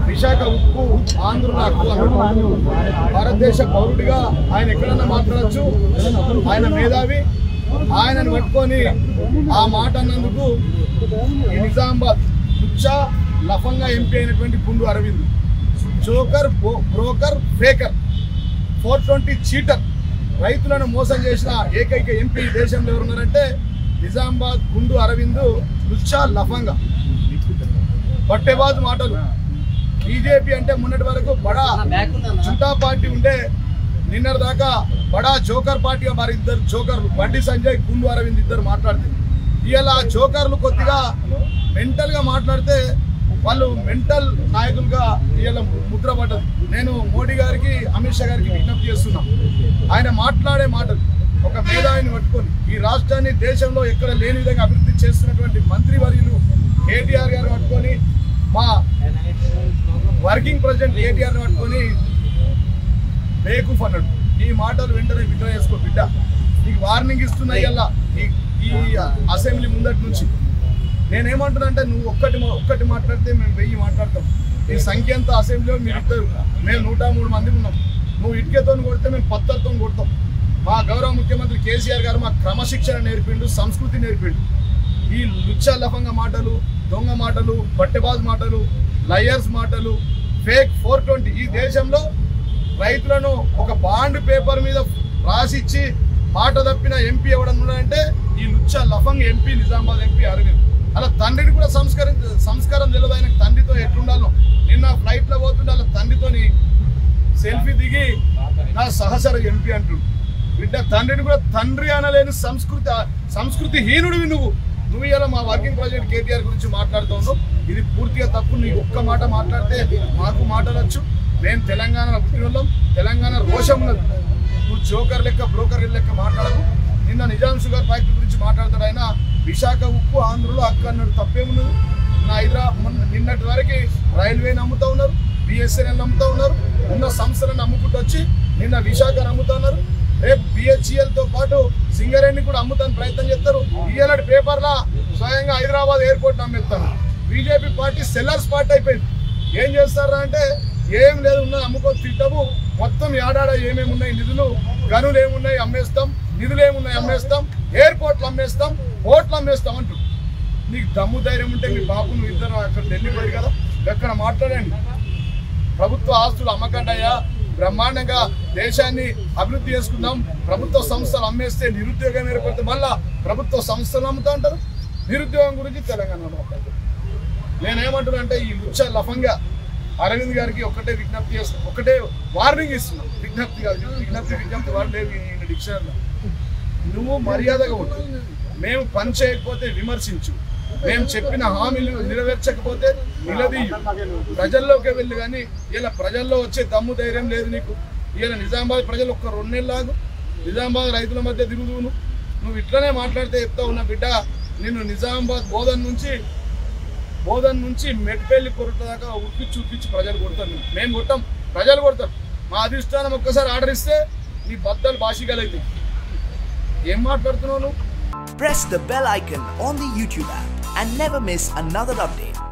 విశాఖ ఉక్కు ఆంధ్రుల హక్కు అన్నాడు. భారతదేశ పౌరుడిగా ఆయన ఎక్కడన్నా మాట్లాడచ్చు ఆయన మేధావి ఆయనను పట్టుకొని ఆ మాట అన్నందుకు ఈ నిజామాబాద్ లుచ్చా లఫంగా ఎంపీ అయినటువంటి గుండు అరవింద్ జోకర్ బో- broker faker four twenty cheater రైతులను మోసం చేసిన ఏకైక ఎంపీ ఈ దేశంలో ఎవరున్నారంటే నిజామాబాద్ గుండు అరవింద్ లుచ్చా లఫంగా పట్టెబాజు మాటలు బీజేపీ అంటే మొన్నటి వరకు బడా జుంటా పార్టీ ఉండే నిన్నటి దాకా బడా జోకర్ పార్టీగా మరి ఇద్దరు జోకర్లు బండి సంజయ్ గుండు అరవింద్ ఇద్దరు మాట్లాడుతుంది ఇవాళ జోకర్లు కొద్దిగా మెంటల్ గా మాట్లాడితే వాళ్ళు మెంటల్ నాయకులుగా ఇవాళ ముద్ర పడ్డది నేను మోడీ గారికి అమిత్ షా గారికి విజ్ఞప్తి చేస్తున్నా ఆయన మాట్లాడే మాటలు ఒక మేధావిని పట్టుకొని ఈ రాష్ట్రాన్ని దేశంలో ఎక్కడ లేని విధంగా అభివృద్ధి చేస్తున్నటువంటి మంత్రివర్యులు కేటీఆర్ గారు పట్టుకొని మా వర్కింగ్ ప్రెసిడెంట్ కేటీఆర్ పట్టుకొని బేకూఫ్ అన్నాడు ఈ మాటలు వెంటనే విడ్రా చేసుకో బిడ్డ నీకు వార్నింగ్ ఇస్తున్నా ఇవాళ ఈ ఈ అసెంబ్లీ ముందటి నుంచి నేనేమంటున్నా అంటే నువ్వు ఒక్కటి మా- ఒక్కటి మాట్లాడితే మేము వెయ్యి మాట్లాడతాం ఈ సంఖ్య అంతా అసెంబ్లీలో మీరు ఇద్దరు మేము నూట మూడు మంది ఉన్నాం నువ్వు ఇటుకతో కొడితే మేము పత్తర్తో కొడతాం మా గౌరవ ముఖ్యమంత్రి కేసీఆర్ గారు మా క్రమశిక్షణ నేర్పిండు సంస్కృతి నేర్పిండు ఈ లుచ్చలఫంగా మాటలు దొంగ మాటలు బట్టెబాజ్ మాటలు లయర్స్ మాటలు ఫేక్ ఫోర్ ట్వంటీ ఈ దేశంలో రైతులను ఒక బాండ్ పేపర్ మీద రాసిచ్చి మాట తప్పిన ఎంపీ ఎవడన్నాడంటే ఈ లుచ్చ లఫంగ్ ఎంపీ నిజామాబాద్ ఎంపీ అరవింద్ అలా తండ్రిని కూడా సంస్కరి సంస్కారం తెలియదు ఆయన తండ్రితో ఎట్లుండాలో నిన్న ఫ్లైట్ లో పోతుండే వాళ్ళ తండ్రితోని సెల్ఫీ దిగి నా సహచర ఎంపీ అంటుండు బిడ్డ తండ్రిని కూడా తండ్రి అనలేని సంస్కృతి సంస్కృతి హీనుడివి నువ్వు నువ్వు ఇలా మా వర్కింగ్ ప్రెసిడెంట్ కేటీఆర్ గురించి మాట్లాడుతున్నావు ఇది పూర్తిగా తప్పు నీ ఒక్క మాట మాట్లాడితే మాకు మాట్లాడచ్చు మేము తెలంగాణలో పుట్టిన వాళ్ళం తెలంగాణ రోషం ఉన్నది నువ్వు జోకర్ లెక్క బ్రోకర్ లెక్క మాట్లాడకు నిన్న నిజాం షుగర్ ఫ్యాక్టరీ గురించి మాట్లాడతాడు ఆయన విశాఖ ఉక్కు ఆంధ్రలో అక్క అన్నాడు తప్పేమున్నది నా హైదరాబాద్ మొన్న నిన్నటి వరకు రైల్వే నమ్ముతా ఉన్నారు బిఎస్ఎన్ఎల్ నమ్ముతా ఉన్నారు ఉన్న సంస్థలను నమ్ముకుంటూ వచ్చి నిన్న విశాఖ నమ్ముతా ఉన్నారు రేపు బిహెచ్ఎల్ తో పాటు సింగరేణి కూడా అమ్ముతాను ప్రయత్నం చేస్తారు ఇయ్యాలటి పేపర్లా స్వయంగా హైదరాబాద్ ఎయిర్పోర్ట్ నమ్మేస్తారు బీజేపీ పార్టీ సెల్లర్స్ పార్టీ అయిపోయింది ఏం చేస్తారా అంటే ఏం లేదు ఉన్నది అమ్ముకొని తింటాము మొత్తం ఏడాడ ఏమేమి ఉన్నాయి నిధులు గనులు ఏమున్నాయి అమ్మేస్తాం నిధులు ఏమున్నాయి అమ్మేస్తాం ఎయిర్పోర్ట్లు అమ్మేస్తాం పోర్ట్లు అమ్మేస్తాం అంటారు నీకు దమ్ము ధైర్యం ఉంటే మీ బాబు నువ్వు ఇద్దరు అక్కడ ఢిల్లీ పోయి కదా అక్కడ మాట్లాడండి ప్రభుత్వ ఆస్తులు అమ్మకండయ్యా బ్రహ్మాండంగా దేశాన్ని అభివృద్ధి చేసుకుందాం ప్రభుత్వ సంస్థలు అమ్మేస్తే నిరుద్యోగం ఏర్పడితే మళ్ళా ప్రభుత్వ సంస్థలు అమ్ముతా ఉంటారు నిరుద్యోగం గురించి తెలంగాణ మాట్లాడతారు నేనేమంటున్నా అంటే ఈ లుచ్చ లఫంగా అరవింద్ గారికి ఒకటే విజ్ఞప్తి చేస్తాను ఒకటే వార్నింగ్ ఇస్తున్నాను విజ్ఞప్తి కాదు విజ్ఞప్తి విజ్ఞప్తి వాళ్ళు లేవు ఈ డిక్షనరీలో నువ్వు మర్యాదగా ఉండు మేము పని చేయకపోతే విమర్శించు మేము చెప్పిన హామీలు నెరవేర్చకపోతే నిలదీయు ప్రజల్లోకి వెళ్ళి కానీ ఇలా ప్రజల్లో వచ్చే దమ్ము ధైర్యం లేదు నీకు ఇలా నిజామాబాద్ ప్రజలు ఒక్క రెండు నెలలాగు నిజామాబాద్ రైతుల మధ్య తిరుగుదువు నువ్వు నువ్వు ఇట్లనే మాట్లాడితే చెప్తా ఉన్నా బిడ్డ నిన్ను నిజామాబాద్ బోధన్ నుంచి బోధన్ నుంచి మెట్పల్లి కొరట దాకా ఉరికిచ్చి ఉరికిచ్చి ప్రజలు కొడతారు నిన్ను. మేము కొట్టాం ప్రజలు కొడతారు మా అధిష్టానం ఒక్కసారి ఆర్డర్ ఇస్తే నీ బద్దలు భాషికలైతాయి ఏం మాట్లాడుతున్నావు నువ్వు Press the bell icon on the YouTube app and never miss another update.